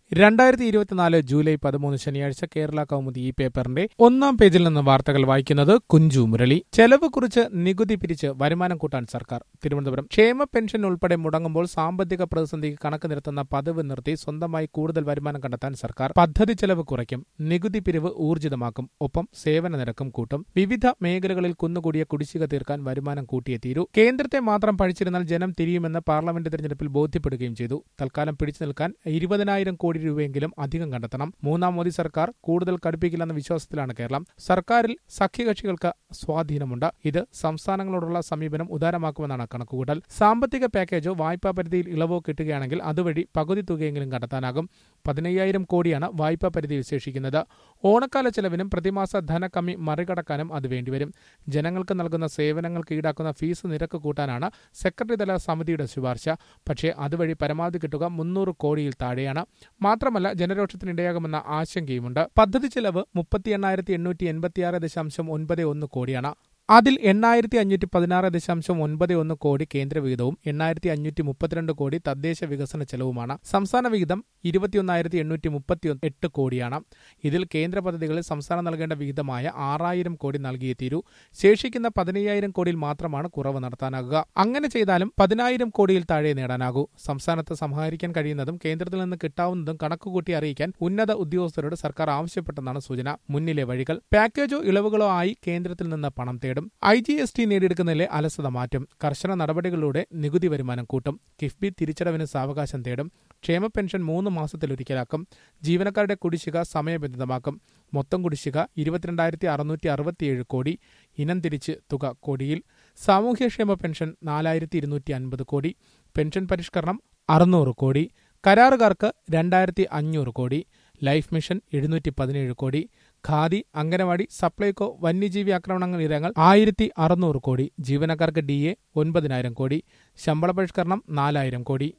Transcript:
രണ്ടായിരത്തി ഇരുപത്തിനാല് ജൂലൈ പതിമൂന്ന് ശനിയാഴ്ച കേരള കൗമുദി ഈ പേപ്പറിന്റെ ഒന്നാം പേജിൽ നിന്ന് വാർത്തകൾ വായിക്കുന്നത് കുഞ്ചു മുരളി ചെലവ് കുറിച്ച് നികുതി പിരിച്ച് വരുമാനം കൂട്ടാൻ സർക്കാർ തിരുവനന്തപുരം ക്ഷേമ പെൻഷൻ ഉൾപ്പെടെ മുടങ്ങുമ്പോൾ സാമ്പത്തിക പ്രതിസന്ധിക്ക് കണക്ക് നിരത്തുന്ന പതിവ് നിർത്തി സ്വന്തമായി കൂടുതൽ വരുമാനം കണ്ടെത്താൻ സർക്കാർ പദ്ധതി ചെലവ് കുറയ്ക്കും നികുതി പിരിവ് ഊർജിതമാക്കും ഒപ്പം സേവന നിരക്കും കൂട്ടും വിവിധ മേഖലകളിൽ കുന്നുകൂടിയ കുടിശ്ശിക തീർക്കാൻ വരുമാനം കൂട്ടിയേ തീരൂ കേന്ദ്രത്തെ മാത്രം പഴിച്ചിരുന്നാൽ ജനം തിരിയുമെന്ന് പാർലമെന്റ് തെരഞ്ഞെടുപ്പിൽ ബോധ്യപ്പെടുകയും ചെയ്തു തൽക്കാലം പിടിച്ചു നിൽക്കാൻ ഇരുപതിനായിരം കോടി രൂപയെങ്കിലും അധികം കണ്ടെത്തണം മൂന്നാം മോദി സർക്കാർ കൂടുതൽ കടുപ്പിക്കില്ലെന്ന വിശ്വാസത്തിലാണ് കേരളം സർക്കാരിൽ സഖ്യകക്ഷികൾക്ക് സ്വാധീനമുണ്ട് ഇത് സംസ്ഥാനങ്ങളോടുള്ള സമീപനം ഉദാരമാക്കുമെന്നാണ് കണക്കുകൂട്ടൽ സാമ്പത്തിക പാക്കേജോ വായ്പാ പരിധിയിൽ ഇളവോ കിട്ടുകയാണെങ്കിൽ അതുവഴി പകുതി തുകയെങ്കിലും കണ്ടെത്താനാകും പതിനയ്യായിരം കോടിയാണ് വായ്പാ പരിധി വിശേഷിക്കുന്നത് ഓണക്കാല ചെലവിനും പ്രതിമാസ ധനക്കമ്മി മറികടക്കാനും അത് വേണ്ടിവരും ജനങ്ങൾക്ക് നൽകുന്ന സേവനങ്ങൾക്ക് ഈടാക്കുന്ന ഫീസ് നിരക്ക് കൂട്ടാനാണ് സെക്രട്ടറി തല സമിതിയുടെ ശുപാർശ പക്ഷേ അതുവഴി പരമാവധി കിട്ടുക മുന്നൂറ് കോടിയിൽ താഴെയാണ് മാത്രമല്ല ജനരോഷത്തിനിടയാകുമെന്ന ആശങ്കയുമുണ്ട് പദ്ധതി ചെലവ് മുപ്പത്തി എണ്ണായിരത്തി എണ്ണൂറ്റി എൺപത്തിയാറ് ദശാംശം ഒൻപത് ഒന്ന് കോടിയാണ് അതിൽ എണ്ണായിരത്തി അഞ്ഞൂറ്റി പതിനാറ് ദശാംശം ഒൻപത് ഒന്ന് കോടി കേന്ദ്ര വിഹിതവും എണ്ണായിരത്തി അഞ്ഞൂറ്റി മുപ്പത്തിരണ്ട് കോടി തദ്ദേശ വികസന ചെലവുമാണ് സംസ്ഥാന വിഹിതം ഇരുപത്തിയൊന്നായിരത്തി എണ്ണൂറ്റി മുപ്പത്തി എട്ട് കോടിയാണ് ഇതിൽ കേന്ദ്ര പദ്ധതികളിൽ സംസ്ഥാനം നൽകേണ്ട വിഹിതമായ ആറായിരം കോടി നൽകിയേ തീരൂ ശേഷിക്കുന്ന പതിനയ്യായിരം കോടിയിൽ മാത്രമാണ് കുറവ് നടത്താനാകുക അങ്ങനെ ചെയ്താലും പതിനായിരം കോടിയിൽ താഴെ നേടാനാകൂ സംസ്ഥാനത്ത് സമാഹരിക്കാൻ കഴിയുന്നതും കേന്ദ്രത്തിൽ നിന്ന് കിട്ടാവുന്നതും കണക്കുകൂട്ടി അറിയിക്കാൻ ഉന്നത ഉദ്യോഗസ്ഥരോട് സർക്കാർ ആവശ്യപ്പെട്ടെന്നാണ് സൂചന മുന്നിലെ വഴികൾ പാക്കേജോ ഇളവുകളോ ആയി കേന്ദ്രത്തിൽ നിന്ന് പണം തേടും ഐ ജി എസ് ടി നേടിയെടുക്കുന്നതിലെ അലസത മാറ്റും കർശന നടപടികളിലൂടെ നികുതി വരുമാനം കൂട്ടും കിഫ്ബി തിരിച്ചടവിന് സാവകാശം തേടും ക്ഷേമ പെൻഷൻ മൂന്ന് മാസത്തിലൊരിക്കലാക്കും ജീവനക്കാരുടെ കുടിശ്ശിക സമയബന്ധിതമാക്കും മൊത്തം കുടിശ്ശിക ഇരുപത്തിരണ്ടായിരത്തി അറുന്നൂറ്റി അറുപത്തിയേഴ് കോടി ഇനം തിരിച്ച് തുക കോടിയിൽ സാമൂഹ്യക്ഷേമ പെൻഷൻ നാലായിരത്തി ഇരുന്നൂറ്റി അൻപത് കോടി പെൻഷൻ പരിഷ്കരണം അറുന്നൂറ് കോടി കരാറുകാർക്ക് രണ്ടായിരത്തി അഞ്ഞൂറ് കോടി ലൈഫ് മിഷൻ എഴുന്നൂറ്റി പതിനേഴ് കോടി ഖാദി അംഗനവാടി സപ്ലൈകോ വന്യജീവി ആക്രമണങ്ങൾ ഇരങ്ങൾ ആയിരത്തി അറുന്നൂറ് കോടി ജീവനക്കാർക്ക് ഡി എ ഒൻപതിനായിരം കോടി ശമ്പള പരിഷ്കരണം നാലായിരം കോടി